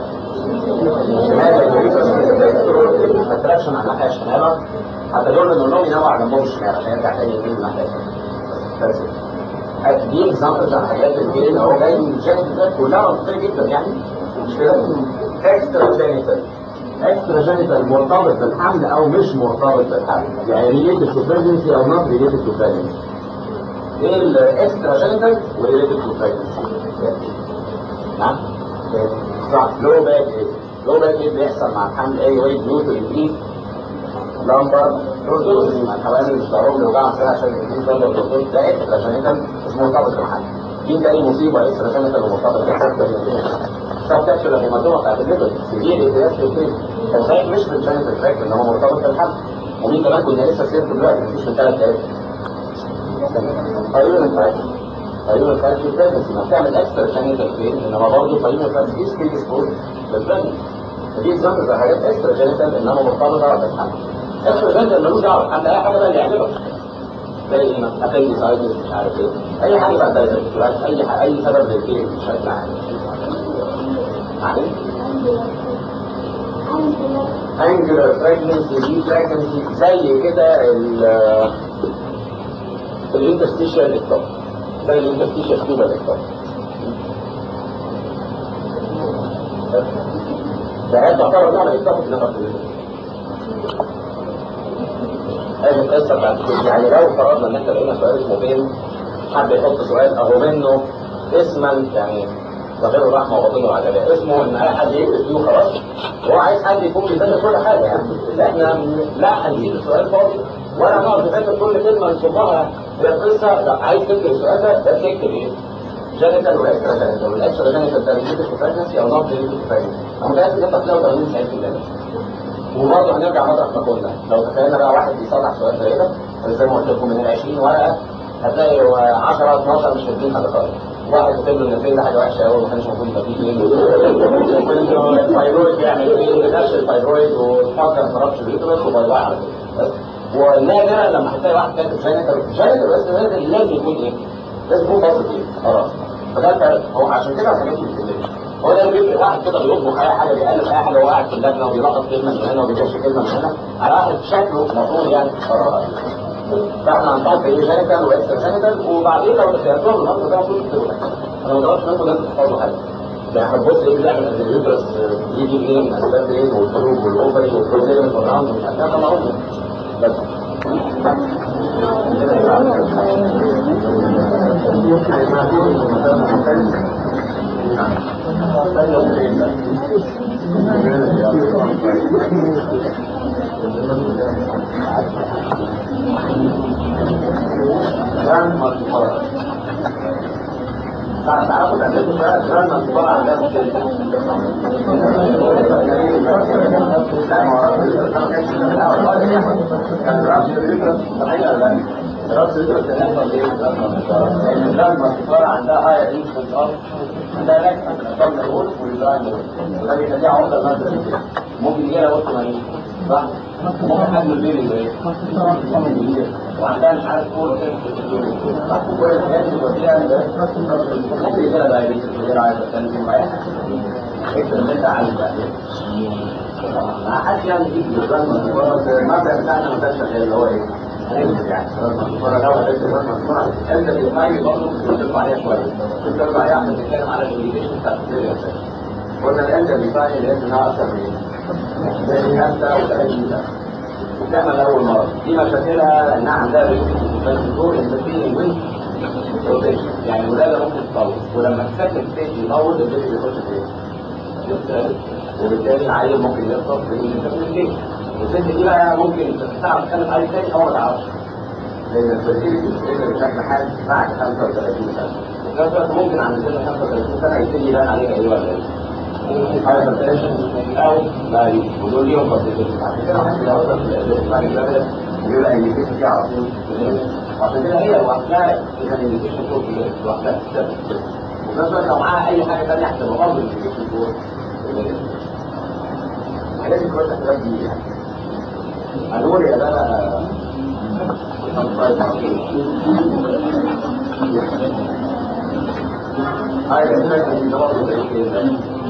شمال التراكشن على الناحيه الشمال حتى دول نقول لهم ينوع جنبهم الشمال عشان يرجع تاني يمين الناحيه الشمال دي اكزامبلز على حاجات الجين اهو جاي من الجينيتال كلها منطقيه جدا يعني مش كده اكسترا جينيتال اكسترا جينيتال مرتبط بالحمل او مش مرتبط بالحمل يعني ريليتد تو بريجنسي او نوت ريليتد تو بريجنسي ايه الاكسترا جينيتال وريليتد تو بريجنسي نعم صح لو باك ايه لو باك ايه بيحصل مع الحمل اي واي ديو تو انكريز لمبر لوردوز مع الحوامل مش ضروري يوجعوا نفسها عشان انكريز لمبر لوردوز ده اكسترا جينيتال مش مرتبط بالحمل دي ده اي مصيبه اكسترا جينيتال ومرتبط بالحمل سب تاكشن الهيماتوما بتاعت الليفر سيفير ايدياس في الفيل هو صحيح مش بالجينيتال تراك ان هو مرتبط بالحمل ومين كمان كنا لسه سيرته دلوقتي مفيش من ثلاث دقايق ايوه الفاكشن ايوه الفاكشن بريجنسي ما بتعمل اكسترا جينيتال فين انما برضه فايوه الفاكشن دي سكيل سبورت بالبريجنسي فدي اكزامبلز على حاجات اكسترا جينيتال انما مرتبطه بالحمل اكسترا جينيتال ملوش دعوه بالحمل اي حاجه بقى اللي يعجبك زي ايه ابنديسايتس مش عارف ايه اي حاجه بقى دايركت اي حاجه اي سبب للكيس بشكل عام انجلر بريجنسي دي بريجنسي زي كده ال الانترستيشال اكتوب زي الانترستيشال تيوبال اكتوب ده هذا تعتبر نوع من الاكتوب انما هذه القصه بتاعت كل يعني لو فرضنا ان احنا لقينا سؤال اسمه فين حد يحط سؤال اهو منه اسما يعني ظاهره الرحمه وباطنه العداله اسمه ان اي حد يكتب فيه خلاص وهو عايز حد يكون بيذاكر كل حاجه يعني احنا لا هنجيب السؤال فاضي ولا نقعد نذاكر كل كلمه نصبها هي القصه لا عايز تكتب السؤال ده بس اكتب ايه؟ جينيتال واكسترا جينيتال والاكسترا جينيتال ده ريليتد تو بريجنسي او نوت ريليتد تو بريجنسي انا متاكد ان انت هتلاقوا 80 90% منه وبرضه هنرجع مطرح ما كنا لو تخيلنا بقى واحد بيصلح سؤال زي ده زي ما قلت لكم من ال 20 ورقه هتلاقي 10 12 مش فاكرين حاجه خالص واحد كتب له ان الفيل ده حاجه وحشه قوي ما كانش المفروض يبقى فيه فيل الفايبرويد بيعمل ايه نفس الفايبرويد وتفكر ما تعرفش اليوترس وباي باي على كده بس ونادرا لما هتلاقي واحد كاتب جينيتال جينيتال بس لازم لازم يكون ايه؟ لازم يكون بوزيتيف خلاص فده الفرق هو عشان كده الحاجات دي بتتكلمش هو ده اللي بيفرق واحد كده بيطبخ اي حاجه بيقلب اي حاجه وهو قاعد في اللجنه وبيلقط كلمه من هنا وبيخش كلمه من هنا على واحد شكله المفروض يعني قرار فاحنا هنحط ايه جينيتال واكسترا جينيتال وبعدين لو دخلتوها بالنص ده المفروض تكتبوا انا ما طلبتش منكم لازم تحفظوا حاجه يعني هتبص ايه بيعمل اليوترس يجي منين من اسباب ايه والقلوب والاوفري والبروتين والراوند ومش عارف ايه طبعا بس تعرفوا تعملوا بقى جرام مصبار عندها مشكلة لا ما هو ما كانش من الأول خالص يعني. كان رأس الفكرة صحيح ولا لا؟ رأس الفكرة كان يحصل إيه؟ لأن الجرام مصبار عندها هاي انفلت أرض عندها نكسة من أطول الأول والجرام وده بيخليها عقدة المادة ممكن يجي لها وسط مريض صح؟ ممكن حجم البيبي يبقى ايه؟ وعندها مش عارف طول وكده صح وكل الحاجات اللي بتوديها ممكن يجي لها دايبيتس ويجي لها هايبرتنشن واي حاجه اكتب ان انت عايز بقى ما حدش يعني يجيب الجرام المبدا بتاعنا ما كانش شغال اللي هو ايه؟ هنكتب يعني لو هتكتب جرام انت بتفايل برضه بتطلع عليها شويه بتطلع عليها عشان تتكلم على الكوميونيكيشن بتاعت السيريال قلنا الانت بيفايل لازم نعرف اكتر من ايه؟ خمسة وثلاثين سنة وتعمل أول مرة دي مشاكلها إنها عندها بيكتور انترفيرنج ويز روتيشن يعني الولادة ممكن تطول ولما تسكن ستيج يطول البيبي بيخش في وبالتالي العيل ممكن يخطف في الانترفيرنج والست دي بقى ممكن تعرف تخلف عيل تاني أو ما تعرفش لأن الفرتيلتي بتقل بشكل حاد بعد 35 سنة وفي نفس الوقت ممكن عند سن 35 سنة يبتدي يبان عليها إيه ولا إيه او باري ودول ليهم كونسيكونس عشان كده واحد لو وصل في الاسبوع اللي بيبقى الانديكيشن فيها على طول عشان كده هي لوحدها اذا الانديكيشن فوق لوحدها تستخدم وفي نفس الوقت لو معاها اي حاجه ثانيه هتبقى برضه الانديكيشن فوق الحاجات دي كلها اختلاف دي يعني هنقول يا بابا هاي الاسئله دي برضه زي كده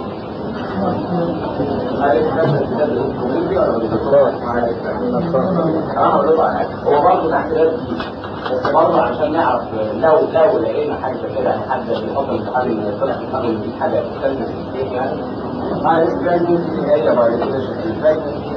هو برضه تحت بس برضه عشان نعرف لو لو لقينا حاجه كده يعني حد بيحط الامتحان ان طلع في الامتحان دي حاجه تختلف في الشيء يعني هاي البريجنسي هي بايولوجيشن البريجنسي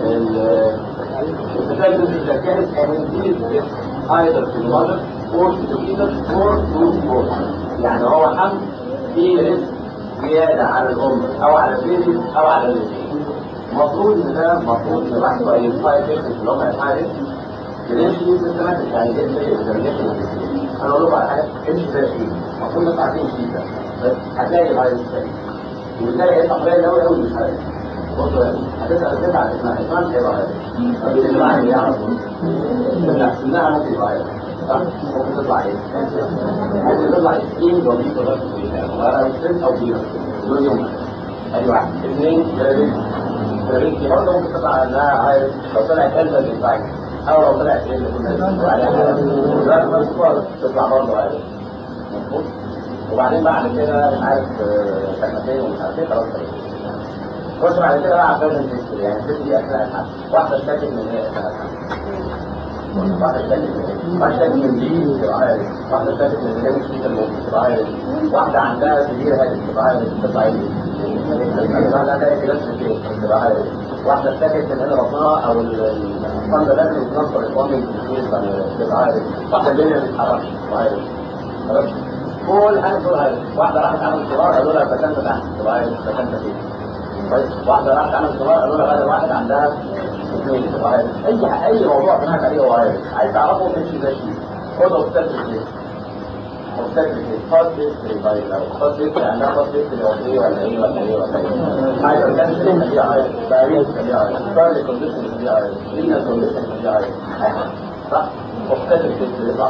البريجنسي اذا كانت كانت either to the mother or to the fetus or to both يعني هو حمل فيه رزق زيادة على الأم أو على البيبي أو على الاثنين. المفروض إن ده المفروض إن الواحد يبقى ينفاي بيشنت اللي هم الحارس بنمشي سيستماتيك يعني ايه زي اكزامينشن أنا أقول لكم على حاجة امشي زي شيء المفروض نطلع فيه شيء ده بس هتلاقي الفيروس الثاني وتلاقي ايه قليل قوي قوي مش عارف بصوا هتسأل الست على اسمها اسمها مش هيبقى عارف طب اللي معاها اللي يعرف لا سنها ممكن يبقى عارف صح ممكن تطلع ايه؟ ممكن تطلع سكين وظيفه بس ولا سن او بيرة دول يوم ادي واحد اثنين ثلاثة ثلاثة برضه ممكن تطلع انها عارف لو طلعت قلبة ينفعك او لو طلعت ايه اللي كنا بنقول عليها لا بس تطلع برضه عارف مظبوط وبعدين بعد كده مش عارف سنتين ومش عارف ايه خلاص خش بعد كده بقى على فيرجن هيستوري يعني الست دي اثناء الحمل واحده اشتكت من ايه اثناء الحمل واحده اشتكت من ايه؟ واحده اشتكت من دي تبقى عارف واحده اشتكت من اللي مش فيها الموت تبقى عارف واحده عندها سبير هادي تبقى عارف تطلع ايه؟ واحده عندها اكتئاب في تبقى عارف واحده اشتكت من ان ربنا او الفند لازم يتنصر الفندنج تبقى عارف واحده الدنيا ما بتتحركش تبقى عارف خلاص كل حاجه تقول عارف واحده راحت عملت صغار قالوا لها بكنت تحت تبقى عارف بكنت فين طيب واحده راحت عملت صغار قالوا لها بدل واحد عندها اثنين تبقى عارف اي اي موضوع سمعت عليه هو عارف عايز تعرفه تمشي زي شيء خد اوبستاتريك ليه اوبستاتريك ليه خد هيستوري طيب لو خد هيستوري عندها خد هيستوري او ايه ولا ايه ولا ايه ولا ايه هايبر تنشن خليها عارف دايريز خليها عارف كارلي كونديشن خليها عارف رينال كونديشن خليها عارف صح وابتدت تطلع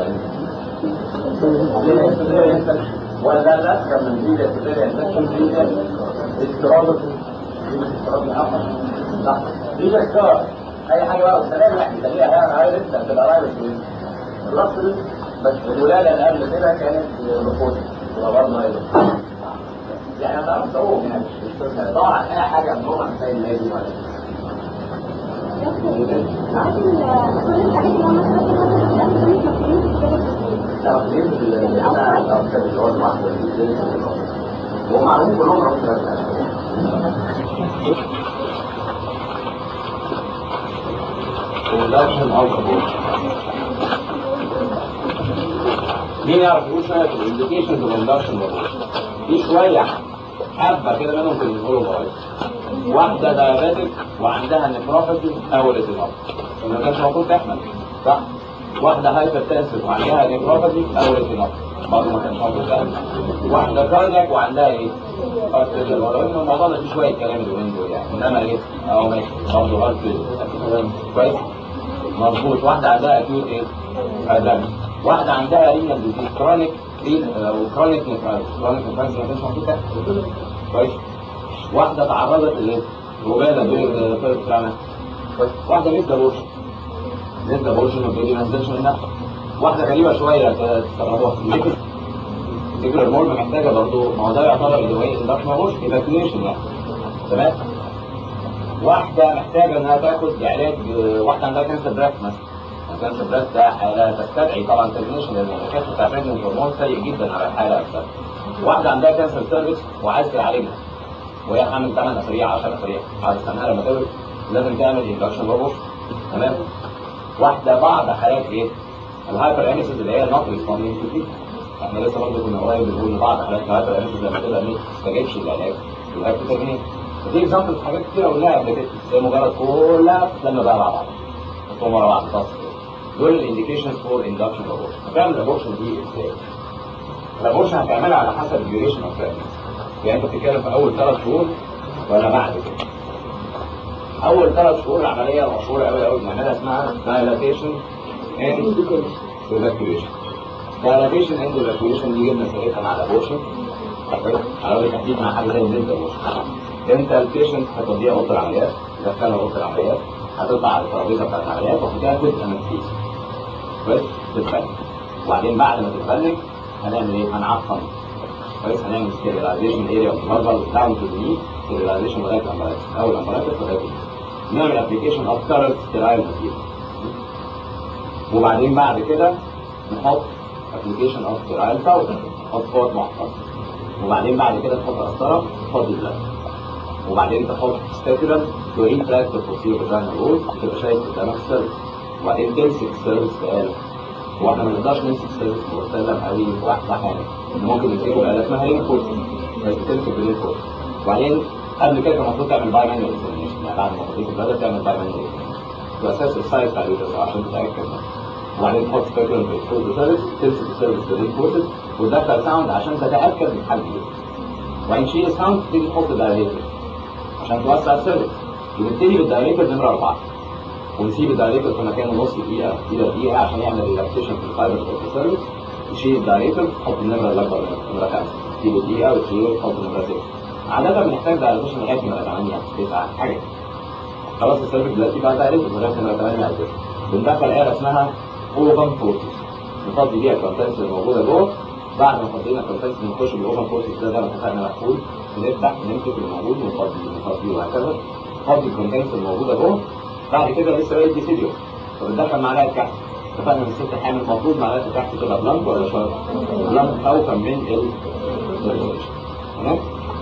فيه ولا لا كان من دي الابتدائي انفكشن دي استرابط دي ذكر اي حاجه بقى والسلام يعني تلاقيها يعني عايز انت تبقى رايح في الرصد بس الولاده اللي قبل كده كانت رفوض تبقى برضه ايه يعني انا عارف اقوم يعني مش طبعا اي حاجه من هو زي النادي ولا ومعروف كلهم مين يعرف يقول شويه في الانديكيشنز والاندكشن في شويه حبه كده منهم في النقول الغاية واحده دايابيتك وعندها نيفروباثي او ريتينوباثي ما كانش المفروض تحمل صح واحده هايبر تنسف وعندها نيفروباثي او ريتينوباثي برضه ما كانش المفروض تحمل واحده كاردياك وعندها ايه؟ ارتيريال ولو ان الموضوع ده فيه شويه كلام اليومين دول يعني انما ايه؟ اهو ماشي برضه ارتيريال كويس مظبوط واحده عندها اكيوت ايه؟ ادم واحده عندها رينال ديزيز كرونيك او كرونيك نيفرايتس كرونيك نيفرايتس ما كانش المفروض تحمل كويس واحدة تعرضت لإيه؟ وبالة دول الفرق بتاعنا كويس واحدة لسه بورشن لسه بورشن وبتقولي ما نزلش منها واحدة غريبة شوية تستغربوها تفتكر المول محتاجة برضه ما هو ده يعتبر اللي هو ايه اندكشن بورش ايفاكيوليشن يعني تمام واحدة محتاجة انها تاخد علاج واحدة عندها كانسر براست مثلا كانسر براست ده حالة تستدعي طبعا ترميشن لان الكانسر بتاع بريجننت هرمون سيء جدا على الحالة نفسها واحدة عندها كانسر سيرفكس وعايز تعالجها وهي حامل 8 اسابيع 10 اسابيع بعد سنه لما تولد لازم تعمل اندكشن روبوت تمام واحده بعض حالات ايه الهايبر انيسيس اللي هي النوت ريسبوندينج تو احنا لسه برضه كنا قريب بنقول ان بعض حالات الهايبر انيسيس لما تبقى ما تستجيبش للعلاج العلاج بترميه فدي اكزامبل حاجات كتير قلناها قبل كده زي مجرد كلها لما بقى مع بعض حطهم ورا بعض تصل دول الانديكيشنز فور اندكشن روبوت هتعمل الابورشن دي ازاي؟ الابورشن هتعملها على حسب الديوريشن اوف يعني انت بتتكلم في اول ثلاث شهور ولا بعد كده اول ثلاث شهور العمليه مشهوره قوي قوي بنعملها اسمها dilatation and evacuation dilatation and evacuation دي جبنا سيرتها مع الابورشن على وجه التحديد مع حاجه زي البنت الابورشن انت البيشنت هتوديها اوضه العمليات تدخلها اوضه العمليات هتطلع على الترابيزه بتاعت العمليات وهتاخد انستيزيا كويس تتفنج وبعدين بعد ما تتفنج هنعمل ايه؟ هنعقم كويس هنعمل ستيرلايزيشن اريا اوف ماربل داون تو ذا ستيرلايزيشن لغايه الامبرايتس او الامبرايتس لغايه نعمل ابلكيشن اوف كارت ستيرايل ماتيريال وبعدين بعد كده نحط ابلكيشن اوف ستيرايل باودر نحط فوت محفظ وبعدين بعد كده تحط قسطره تحط بلاد وبعدين تحط ستيكولم تو ريتراكت البوستيريور فاجينال وول تبقى شايف قدامك السيرفس وبعدين تمسك السيرفس بآلة واحنا ما نقدرش نمسك السيرفس مرتبه قوي واحده حاجه ممكن نمسكه بآلة اسمها رين فوت بس تمسك برين فوت وبعدين قبل كده كان المفروض تعمل باي مانوال اكزامينشن يعني بعد ما حطيت البلد تعمل باي مانوال اكزامينشن واساس السايز بتاع اليوتر عشان تتاكد وبعدين تحط سبيكولم في الفوت سيرفس تمسك السيرفس برين فوت وتدخل ساوند عشان تتاكد من حجم اليوتر وبعدين تشيل الساوند تيجي تحط دايليتر عشان توسع السيرفس ونبتدي بالدايليتر نمره اربعه ونسيب الدايليتر في مكانه نص دقيقه الى دقيقه عشان يعمل ريلاكسيشن في الفايبر اوف السيرفس تشيل الدايليتر تحط النمره الاكبر نمره خمسه تسيبه دقيقه وتشيله تحط النمره سته عادة بنحتاج دايليتيشن لغايه نمره 8 9 حاجه خلاص السيرفس دلوقتي بقى دايليتر لغايه نمره 8 او 9 بندخل آلة اسمها اوفن فورتس نفضي بيها الكونتنتس اللي موجوده جوه بعد ما فضينا الكونتنتس بنخش بالاوفن فورتس ده زي ما اتفقنا مقفول بنفتح نمسك اللي موجود ونفضي ونفضيه وهكذا نفضي الكونتنتس الموجوده جوه بعد كده لسه باقي الديسيديو فبندخل معلقه كحك اتفقنا ان الست حامل المفروض معلقه الكحك تبقى بلانك ولا شارب؟ بلانك خوفا من ال تمام؟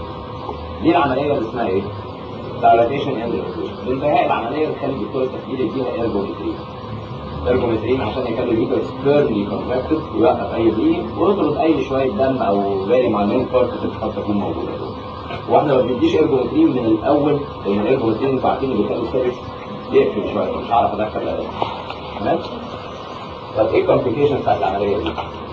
دي العمليه اللي اسمها ايه؟ دايلاتيشن اند بانتهاء العمليه بتخلي الدكتور التخدير يديها ايرجومترين ايرجومترين عشان يخلي اليوتر سبيرلي كونتراكتد ويوقف اي بليد ويطرد اي شويه دم او فيري ماينور بارتكلز قد تكون موجوده جوه واحنا ما بنديش ايرجومترين من الاول لان الايرجومترين انتوا عارفين اللي بيخلي السيرفس يقفل شويه فمش هعرف ادخل الاداء تمام؟ طب ايه الكومبليكيشن بتاعت العمليه دي؟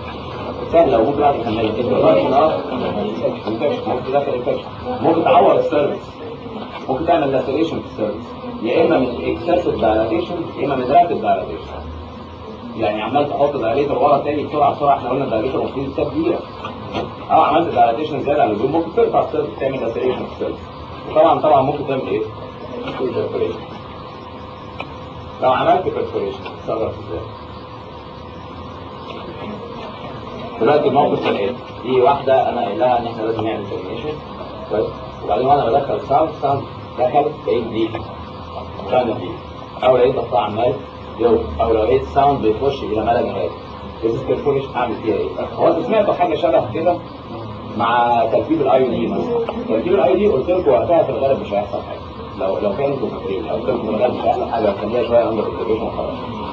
سهلة وممكن بعد كمان انترفاكشن اه انفكشن ممكن تدخل انفكشن ممكن تعور السيرفس ممكن تعمل لاسيريشن في السيرفس يا اما من اكسسيف دايلاتيشن يا اما من رابيد دايلاتيشن يعني عمال تحط دايليتر ورا تاني بسرعه بسرعه احنا قلنا الدايليتر المفروض يتساب دقيقه اه عملت دايليتيشن زياده عن اللزوم ممكن تقطع السيلز تعمل اسيريشن في السيلز وطبعا طبعا ممكن تعمل ايه؟ perforation. لو عملت perforation تتصرف ازاي؟ دلوقتي الموقف كان ايه؟ في واحده انا قايل لها ان احنا لازم نعمل ترميشن كويس وبعدين وانا بدخل ساوند ساوند دخل لقيت دي كان دي او لقيت ضغطها عمال يو او لو لقيت ساوند بيخش الى ما لا نهايه This perforation اعمل فيها ايه؟ هو انتوا سمعتوا حاجه شبه كده مع تركيب الاي دي مثلا تركيب الاي دي قلت لكم وقتها في الغالب مش هيحصل حاجه لو لو كانوا انتوا فاكرين لو قلت لكم في الغالب مش هيحصل حاجه خليها شويه اندر اوبزرفيشن وخلاص